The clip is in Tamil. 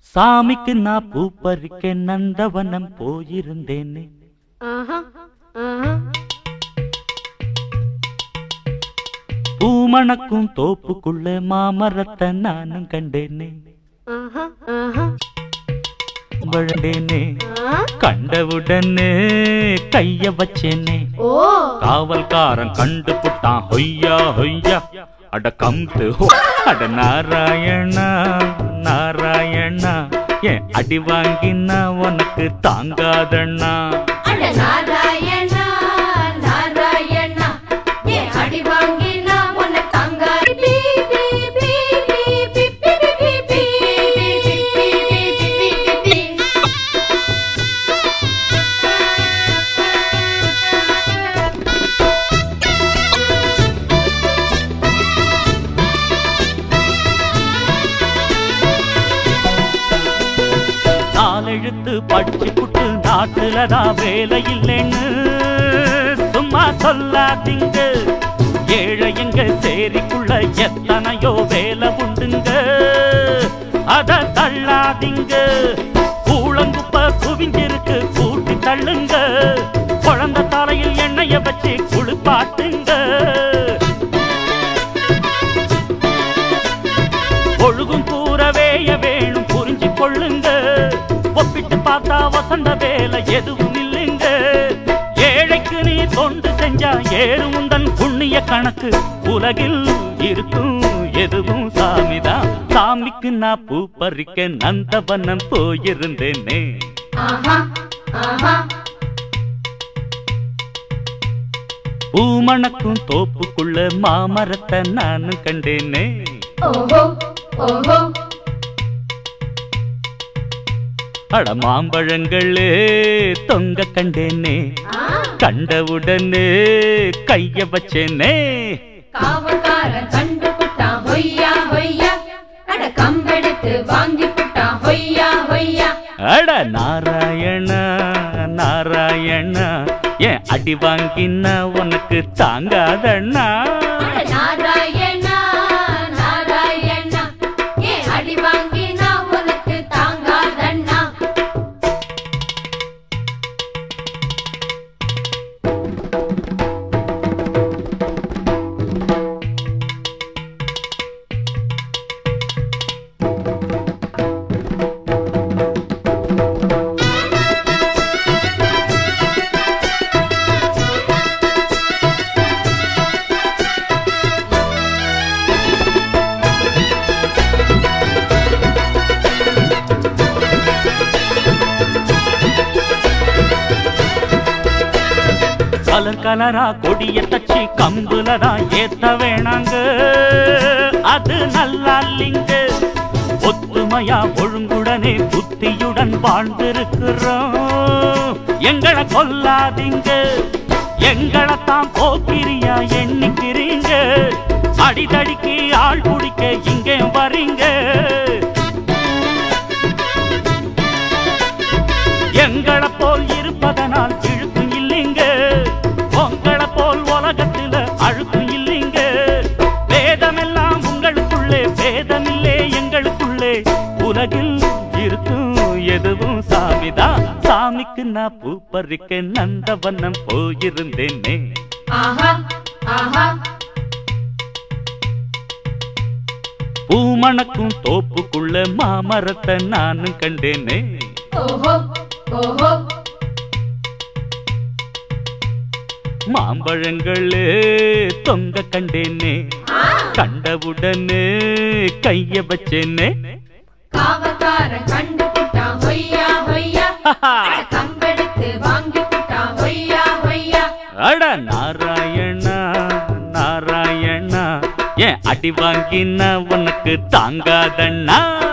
சாமிக்கு நான் பூ பறிக்க நந்தவனம் போயிருந்தேனே ஆஹா ஆஹா பூமணக்கும் தோப்புக்குள்ள மாமரத்தை நானும் கண்டேனே ஆஹா ஆஹா வழண்டேனே ஆ? கண்டவுடனே கைய வச்சேனே ஓ காவல்காரன் கண்டு புட்டான் ஹொய்யா ஹொய்யா அட கம்பு ஹோ அட நாராயணா நாராயணா ஏன் அடி வாங்கினா உனக்கு தாங்காதண்ணா அட நாராயணா நாராயணா ஏ அடி வாங்கினா உன்னை தாங்க பீ, பீ, பீ, பீ, பீ, பீ, பீ, பீ, பீ, பீ, பீ, பீ. நாலெழுத்து படிச்சு புட்டு நாட்டுலதான் வேலை இல்லைன்னு சும்மா சொல்லாதீங்க ஏழையங்க சேரிக்குள்ள எத்தனையோ வேலை உண்டுங்க அத தள்ளாதீங்க கூழங்குப்ப குவிஞ்சிருக்கு கூட்டி தள்ளுங்க குழந்தை தலையில் எண்ணெய வச்சு குளிப்பாட்டுங்க ஒழுகும் கூறவேய வேணும் புரிஞ்சு கொள்ளுங்க ஒப்பிட்டு பார்த்தா வசந்த வேலை எதுவும் இல்லைங்க ஏழைக்கு நீ தொண்டு செஞ்சா ஏறும் உந்தன் புண்ணிய கணக்கு உலகில் இருக்கும் எதுவும் சாமிதான் சாமிக்கு நான் பூ பறிக்க நந்தவனம் போயிருந்தேனே ஆஹா ஆஹா பூமணக்கும் தோப்புக்குள்ள மாமரத்தை நானும் கண்டேனே ஓஹோ ஓஹோ அட மாம்பழங்களே தொங்க கண்டேனே ஆ கண்டவுடனே கைய வச்சேனே காவல்காரன் கண்டு புட்டான் ஹொய்யா ஹொய்யா அட கம்பெடுத்து வாங்கி புட்டான் ஹொய்யா ஹொய்யா அட நாராயணா நாராயணா ஏன் அடி வாங்கினா உனக்கு தாங்காதண்ணா அட நாராயணா நாராயணா ஏ அடி வாங்கினா உனக்கு தாங்காதண்ணா கலர் கலரா கொடிய தச்சு கம்புல தான் ஏத்த வேணாங்க அது நல்லா இல்லைங்க ஒத்துமையா ஒழுங்குடனே புத்தியுடன் வாழ்ந்திருக்கிறோம் எங்களை கொல்லாதீங்க எங்களை தான் போக்கிரியா எண்ணிக்கிறீங்க அடிதடிக்கு ஆள் குடிக்க இங்கே வரீங்க எங்களை போல் இருப்பதனால் இழுக்கும் இல்லைங்க உங்களை போல் உலகத்துல அழுக்கும் இல்லைங்க வேதமெல்லாம் உங்களுக்குள்ளே வேதமில்லே எங்களுக்குள்ளே உலகில் இருக்கும் எதுவும் சாமிதான் சாமிக்கு நான் பூ பறிக்க நந்தவனம் போயிருந்தேனே ஆஹா ஆஹா பூமணக்கும் தோப்புக்குள்ள மாமரத்தை நானும் கண்டேனே ஓஹோ ஓஹோ மாம்பழங்களே தொங்க கண்டேனே ஆ கண்டவுடனே கைய வச்சேனே காவல்காரன் கண்டு புட்டான் ஹொய்யா ஹொய்யா அட கம்பெடுத்து வாங்கி புட்டான் ஹொய்யா ஹொய்யா அட நாராயணா நாராயணா ஏன் அடி வாங்கினா உனக்கு தாங்காதண்ணா